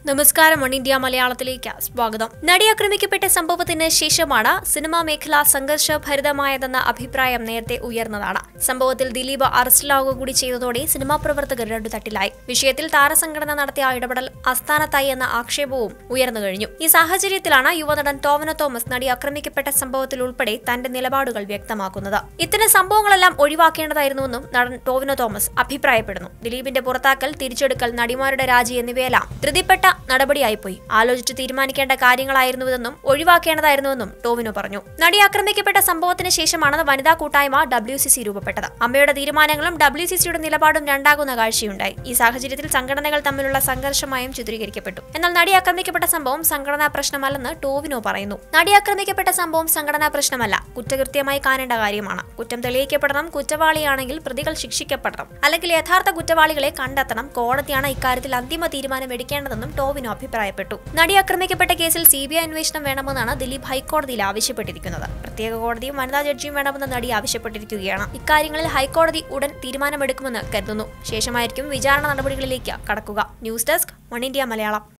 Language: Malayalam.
നമസ്കാരം വൺ ഇന്ത്യ മലയാളത്തിലേക്ക് സ്വാഗതം നടി ആക്രമിക്കപ്പെട്ട സംഭവത്തിന് ശേഷമാണ് സിനിമാ മേഖല സംഘർഷഭരിതമായതെന്ന അഭിപ്രായം നേരത്തെ ഉയർന്നതാണ് സംഭവത്തിൽ ദിലീപ് അറസ്റ്റിലാവുക കൂടി ചെയ്തതോടെ സിനിമാ പ്രവർത്തകർ രണ്ടു തട്ടിലായി വിഷയത്തിൽ താരസംഘടന നടത്തിയ ഇടപെടൽ അസ്ഥാനത്തായി എന്ന ആക്ഷേപവും ഉയർന്നു കഴിഞ്ഞു ഈ സാഹചര്യത്തിലാണ് യുവനടൻ ടോവിനോ തോമസ് നടി ആക്രമിക്കപ്പെട്ട സംഭവത്തിൽ ഉൾപ്പെടെ തന്റെ നിലപാടുകൾ വ്യക്തമാക്കുന്നത് ഇത്തരം സംഭവങ്ങളെല്ലാം ഒഴിവാക്കേണ്ടതായിരുന്നുവെന്നും നടൻ ടോവിനോ തോമസ് അഭിപ്രായപ്പെടുന്നു ദിലീപിന്റെ പുറത്താക്കൽ തിരിച്ചെടുക്കൽ നടിമാരുടെ രാജി എന്നിവയെല്ലാം ധൃതിപ്പെട്ട നടപടിയായിപ്പോയി ആലോചിച്ച് തീരുമാനിക്കേണ്ട കാര്യങ്ങളായിരുന്നുവെന്നും ഒഴിവാക്കേണ്ടതായിരുന്നുവെന്നും ടോവിനോ പറഞ്ഞു നടി ആക്രമിക്കപ്പെട്ട സംഭവത്തിന് ശേഷമാണ് വനിതാ കൂട്ടായ്മ ഡബ്ല്യു സി സി രൂപപ്പെട്ടത് അമ്മയുടെ തീരുമാനങ്ങളും ഡബ്ല്യു സി സിയുടെ നിലപാടും രണ്ടാകുന്ന കാഴ്ചയുണ്ടായി ഈ സാഹചര്യത്തിൽ സംഘടനകൾ തമ്മിലുള്ള സംഘർഷമായും ചിത്രീകരിക്കപ്പെട്ടു എന്നാൽ നടി ആക്രമിക്കപ്പെട്ട സംഭവം സംഘടനാ പ്രശ്നമല്ലെന്ന് ടോവിനോ പറയുന്നു നടി ആക്രമിക്കപ്പെട്ട സംഭവം സംഘടനാ പ്രശ്നമല്ല കുറ്റകൃത്യമായി കാണേണ്ട കാര്യമാണ് കുറ്റം തെളിയിക്കപ്പെടണം കുറ്റവാളിയാണെങ്കിൽ പ്രതികൾ ശിക്ഷിക്കപ്പെടണം അല്ലെങ്കിൽ യഥാർത്ഥ കുറ്റവാളികളെ കണ്ടെത്തണം കോടതിയാണ് ഇക്കാര്യത്തിൽ അന്തിമ തീരുമാനം എടുക്കേണ്ടതെന്നും ടോവിനോ അഭിപ്രായപ്പെട്ടു നടി ആക്രമിക്കപ്പെട്ട കേസിൽ സി ബി ഐ അന്വേഷണം വേണമെന്നാണ് ദിലീപ് ഹൈക്കോടതിയിൽ ആവശ്യപ്പെട്ടിരിക്കുന്നത് പ്രത്യേക കോടതിയും വനിതാ ജഡ്ജിയും വേണമെന്ന് നടി ആവശ്യപ്പെട്ടിരിക്കുകയാണ് ഇക്കാര്യങ്ങളിൽ ഹൈക്കോടതി ഉടൻ തീരുമാനമെടുക്കുമെന്ന് കരുതുന്നു ശേഷമായിരിക്കും വിചാരണ നടപടികളിലേക്ക് കടക്കുക news desk one India Malayalam